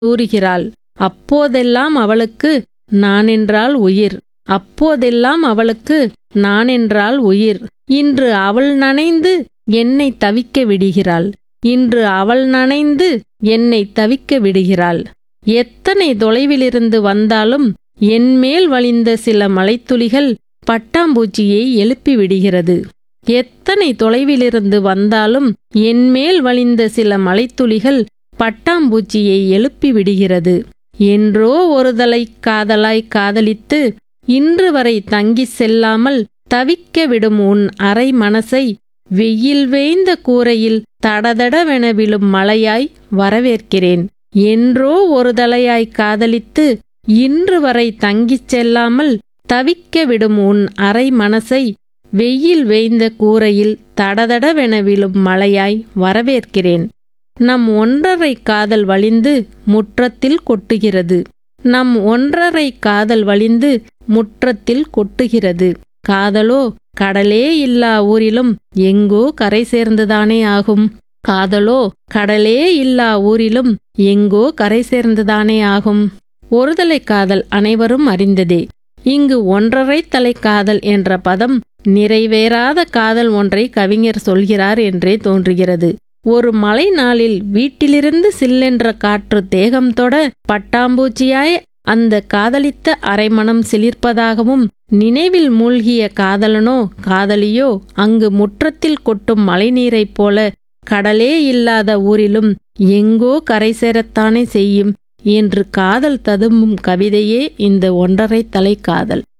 தூறுகிறாள் அப்போதெல்லாம் அவளுக்கு நானென்றால் உயிர் அப்போதெல்லாம் அவளுக்கு நானென்றால் உயிர் இன்று அவள் நனைந்து என்னை தவிக்க விடுகிறாள் இன்று அவள் நனைந்து என்னை தவிக்க விடுகிறாள் எத்தனை தொலைவிலிருந்து வந்தாலும் என்மேல் வழிந்த சில மலைத்துளிகள் பட்டாம்பூச்சியை எழுப்பி விடுகிறது எத்தனை தொலைவிலிருந்து வந்தாலும் என்மேல் வழிந்த சில மலைத்துளிகள் பட்டாம்பூச்சியை எழுப்பி விடுகிறது என்றோ ஒருதலை காதலாய் காதலித்து இன்று வரை தங்கிச் செல்லாமல் தவிக்க விடும் உன் அரை மனசை வெயில் வேய்ந்த கூரையில் தடதடவென விழும் மழையாய் வரவேற்கிறேன் என்றோ ஒரு தலையாய் காதலித்து இன்று வரை தங்கிச் செல்லாமல் தவிக்க விடும் உன் அரை மனசை வெயில் வேய்ந்த கூரையில் தடதடவென விழும் மழையாய் வரவேற்கிறேன் நம் ஒன்றரை காதல் வழிந்து முற்றத்தில் கொட்டுகிறது நம் ஒன்றரை காதல் வழிந்து முற்றத்தில் கொட்டுகிறது காதலோ கடலே இல்லா ஊரிலும் எங்கோ கரை சேர்ந்துதானே ஆகும் காதலோ கடலே இல்லா ஊரிலும் எங்கோ கரை சேர்ந்துதானே ஆகும் ஒருதலை காதல் அனைவரும் அறிந்ததே இங்கு ஒன்றரை தலை காதல் என்ற பதம் நிறைவேறாத காதல் ஒன்றை கவிஞர் சொல்கிறார் என்றே தோன்றுகிறது ஒரு மழை நாளில் வீட்டிலிருந்து சில்லென்ற காற்று தேகம் தொட பட்டாம்பூச்சியாய் அந்த காதலித்த அரைமணம் சிலிர்ப்பதாகவும் நினைவில் மூழ்கிய காதலனோ காதலியோ அங்கு முற்றத்தில் கொட்டும் மழைநீரைப் போல கடலே இல்லாத ஊரிலும் எங்கோ கரை சேரத்தானே செய்யும் என்று காதல் ததும்பும் கவிதையே இந்த ஒன்றரை தலை காதல்